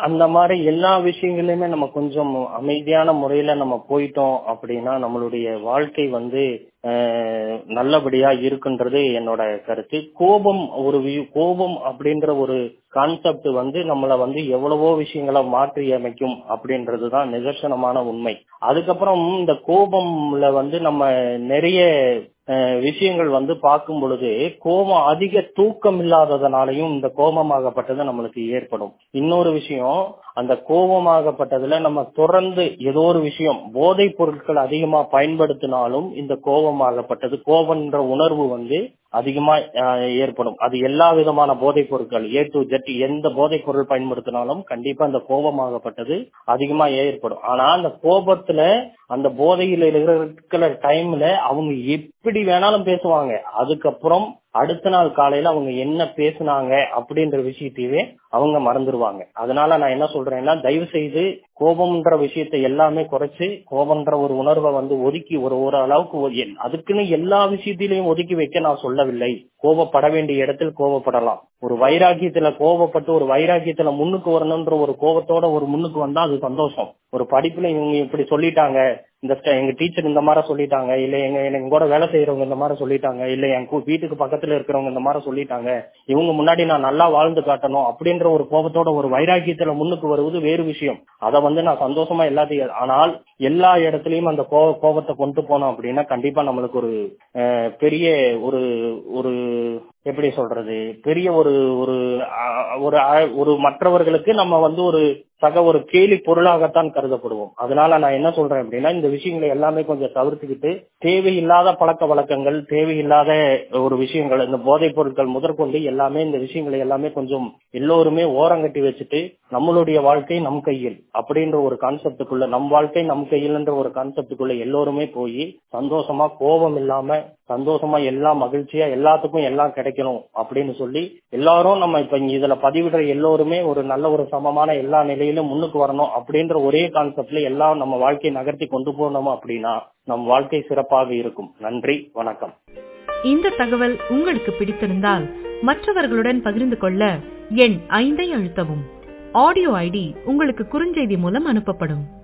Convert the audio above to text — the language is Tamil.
அந்த மாதிரி எல்லா விஷயங்களையுமே நம்ம கொஞ்சம் அமைதியான முறையில நம்ம போயிட்டோம் அப்படின்னா நம்மளுடைய வாழ்க்கை வந்து அஹ், நல்லபடியா இருக்குன்றது என்னோட கருத்து கோபம் ஒரு வி- கோபம் அப்படின்ற ஒரு கான்செப்ட் வந்து நம்மள வந்து எவ்வளவோ விஷயங்களை மாற்றி அமைக்கும் அப்படின்றதுதான் நிதர்சனமான உண்மை அதுக்கப்புறம் இந்த கோபம்ல வந்து நம்ம நிறைய அஹ், விஷயங்கள் வந்து பார்க்கும் பொழுது கோபம் அதிக தூக்கம் இல்லாததுனாலையும் இந்த கோபமாகப்பட்டது நம்மளுக்கு ஏற்படும் இன்னொரு விஷயம் அந்த கோபமாகப்பட்டதுல நம்ம தொடர்ந்து ஏதோ ஒரு விஷயம் போதைப் பொருட்கள் அதிகமா பயன்படுத்தினாலும் இந்த கோபமாகப்பட்டது கோபம்ன்ற உணர்வு வந்து அதிகமா அஹ், ஏற்படும் அது எல்லா விதமான போதைப் பொருட்கள் ஏ டு ஜெட் எந்த போதைப் பொருள் பயன்படுத்தினாலும் கண்டிப்பா அந்த கோபமாகப்பட்டது அதிகமா ஏற்படும் ஆனா அந்த கோபத்துல அந்த போதையில இருக்கிற டைம்ல அவங்க எப்படி வேணாலும் பேசுவாங்க அதுக்கப்புறம் அடுத்த நாள் காலையில அவங்க என்ன பேசுனாங்க அப்படின்ற விஷயத்தையே அவங்க மறந்துடுவாங்க அதனால நான் என்ன சொல்றேன்னா தயவு செய்து கோபம்ன்ற விஷயத்தை எல்லாமே குறைச்சு கோபம்ன்ற ஒரு உணர்வை வந்து ஒதுக்கி ஒரு ஒரு அளவுக்கு ஒ- எ- அதுக்குன்னு எல்லா விஷயத்திலையும் ஒதுக்கி வைக்க நான் சொல்லவில்லை கோபப்பட வேண்டிய இடத்தில் கோபப்படலாம் ஒரு வைராக்கியத்துல கோபப்பட்டு ஒரு வைராக்கியத்துல முன்னுக்கு வரணும்ன்ற ஒரு கோபத்தோட ஒரு முன்னுக்கு வந்தா அது சந்தோஷம் ஒரு படிப்புல இவங்க இப்படி சொல்லிட்டாங்க இந்த ஸ்ட- எங்க டீச்சர் இந்த மாதிரி சொல்லிட்டாங்க இல்ல எங்க எங்க கூட வேலை செய்யறவங்க இந்த மாதிரி சொல்லிட்டாங்க இல்ல என் கு- வீட்டுக்கு பக்கத்துல இருக்கிறவங்க இந்த மாதிரி சொல்லிட்டாங்க இவங்க முன்னாடி நான் நல்லா வாழ்ந்து காட்டணும் அப்படின்ற ஒரு கோபத்தோட ஒரு வைராக்கியத்துல முன்னுக்கு வருவது வேறு விஷயம் அதை வந்து நான் சந்தோஷமா எல்லாத்தையும் ஆனால் எல்லா இடத்துலயும் அந்த கோ கோபத்தை கொண்டு போனோம் அப்படின்னா கண்டிப்பா நம்மளுக்கு ஒரு அஹ், பெரிய ஒரு ஒரு எப்படி சொல்றது பெரிய ஒரு ஒரு அஹ், ஒரு அஹ், ஒரு மற்றவர்களுக்கு நம்ம வந்து ஒரு சக ஒரு கேலி பொருளாகத்தான் கருதப்படுவோம் அதனால நான் என்ன சொல்றேன் அப்படின்னா இந்த விஷயங்களை எல்லாமே கொஞ்சம் தவிர்த்துக்கிட்டு தேவையில்லாத பழக்க வழக்கங்கள் தேவையில்லாத ஒரு விஷயங்கள் இந்த போதைப் பொருட்கள் முதற்கொண்டு எல்லாமே இந்த விஷயங்களை எல்லாமே கொஞ்சம் எல்லோருமே ஓரங்கட்டி வச்சுட்டு நம்மளுடைய வாழ்க்கை நம் கையில் அப்படின்ற ஒரு கான்செப்டுக்குள்ள நம் வாழ்க்கை நம் கையில்ன்ற ஒரு கான்செப்டுக்குள்ள எல்லோருமே போய் சந்தோஷமா கோபம் இல்லாம சந்தோஷமா எல்லாம் மகிழ்ச்சியா எல்லாத்துக்கும் எல்லாம் கிடைக்கணும் அப்படின்னு சொல்லி எல்லாரும் நம்ம இப்ப இங்க இதுல பதிவிடுற எல்லோருமே ஒரு நல்ல ஒரு சமமான எல்லா நிலையிலும் முன்னுக்கு வரணும் அப்படின்ற ஒரே கான்செப்ட்ல எல்லாம் நம்ம வாழ்க்கையை நகர்த்தி கொண்டு போனோம் அப்படின்னா நம் வாழ்க்கை சிறப்பாக இருக்கும் நன்றி வணக்கம் இந்த தகவல் உங்களுக்கு பிடித்திருந்தால் மற்றவர்களுடன் பகிர்ந்து கொள்ள எண் ஐந்தை அழுத்தவும் ஆடியோ ஐடி உங்களுக்கு குறுஞ்செய்தி மூலம் அனுப்பப்படும்